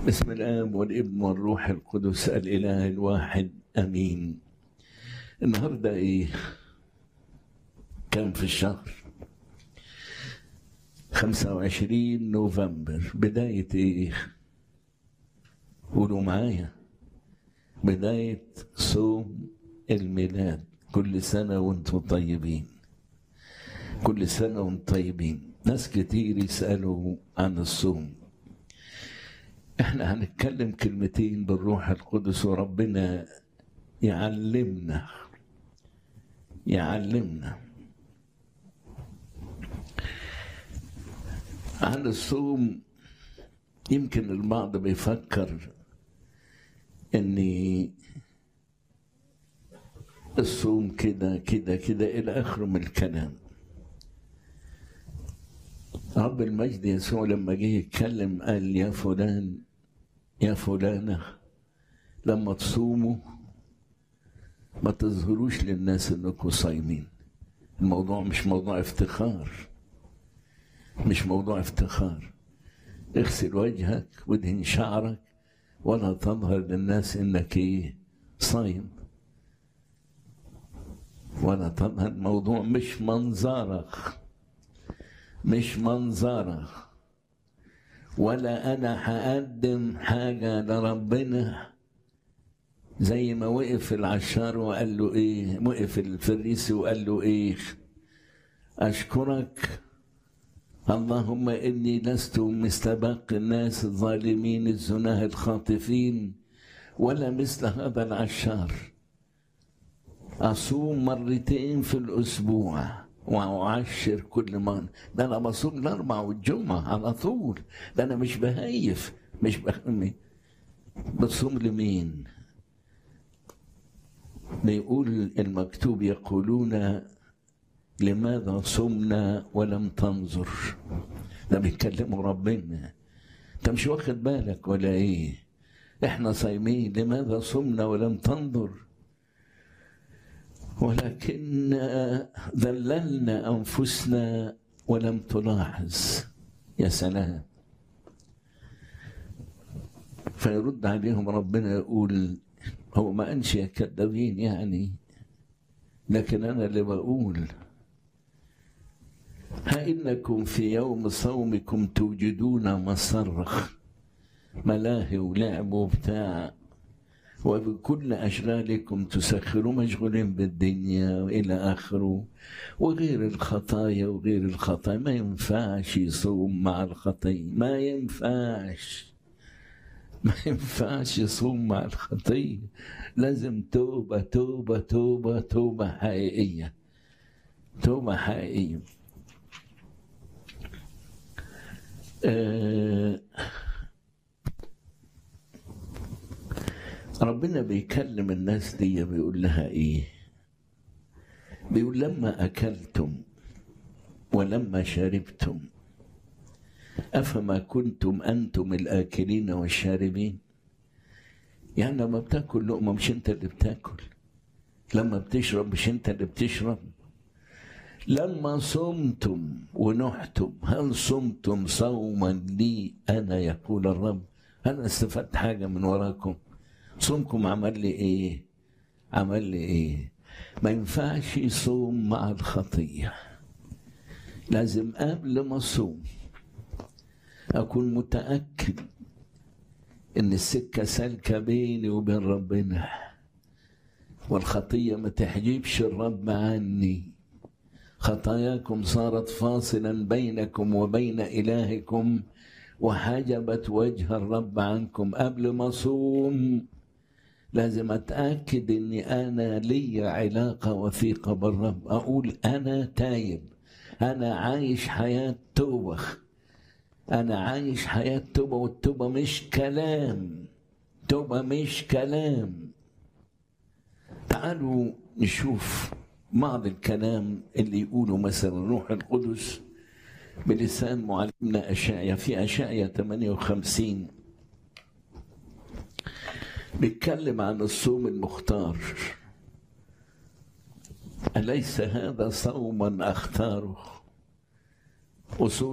بسم الآب والابن والروح القدس الإله الواحد أمين النهاردة إيه كان في الشهر خمسة وعشرين نوفمبر بداية إيه قولوا معايا بداية صوم الميلاد كل سنة وانتم طيبين كل سنة وانتم طيبين ناس كتير يسألوا عن الصوم احنا هنتكلم كلمتين بالروح القدس وربنا يعلمنا يعلمنا عن الصوم يمكن البعض بيفكر ان الصوم كده كده كده الى اخره من الكلام رب المجد يسوع لما جه يتكلم قال يا فلان يا فلانة لما تصوموا ما تظهروش للناس انكم صايمين الموضوع مش موضوع افتخار مش موضوع افتخار اغسل وجهك وادهن شعرك ولا تظهر للناس انك ايه صايم ولا تظهر الموضوع مش منظرك مش منظرة ولا أنا هقدم حاجة لربنا زي ما وقف العشار وقال له إيه وقف الفريسي وقال له إيه أشكرك اللهم إني لست مستبق الناس الظالمين الزناه الخاطفين ولا مثل هذا العشار أصوم مرتين في الأسبوع وأعشر كل ما ده أنا بصوم الأربع والجمعة على طول ده أنا مش بهيف مش بخمي بصوم لمين؟ بيقول المكتوب يقولون لماذا صمنا ولم تنظر ده بيتكلموا ربنا انت مش واخد بالك ولا ايه احنا صايمين لماذا صمنا ولم تنظر ولكن ذللنا انفسنا ولم تلاحظ يا سلام فيرد عليهم ربنا يقول هو ما انشئ كذابين يعني لكن انا اللي بقول ها انكم في يوم صومكم توجدون مصرخ ملاهي ولعب وبتاع وبكل أشغالكم تسخروا مشغولين بالدنيا وإلى آخره وغير الخطايا وغير الخطايا ما ينفعش يصوم مع الخطية ما ينفعش ما ينفعش يصوم مع الخطية لازم توبة توبة توبة توبة حقيقية توبة حقيقية آه ربنا بيكلم الناس دي بيقول لها ايه بيقول لما اكلتم ولما شربتم افما كنتم انتم الاكلين والشاربين يعني لما بتاكل لقمه مش انت اللي بتاكل لما بتشرب مش انت اللي بتشرب لما صمتم ونحتم هل صمتم صوما لي انا يقول الرب هل استفدت حاجه من وراكم صومكم عمل لي ايه عمل لي ايه ما ينفعش يصوم مع الخطيه لازم قبل ما اصوم اكون متاكد ان السكه سالكه بيني وبين ربنا والخطيه ما تحجبش الرب عني خطاياكم صارت فاصلا بينكم وبين الهكم وحجبت وجه الرب عنكم قبل ما اصوم لازم اتاكد اني انا لي علاقه وثيقه بالرب اقول انا تايب انا عايش حياه توبه انا عايش حياه توبه والتوبه مش كلام توبه مش كلام تعالوا نشوف بعض الكلام اللي يقوله مثلا روح القدس بلسان معلمنا أشعيا في أشعيا 58 بيتكلم عن الصوم المختار أليس هذا صوما أختاره أصول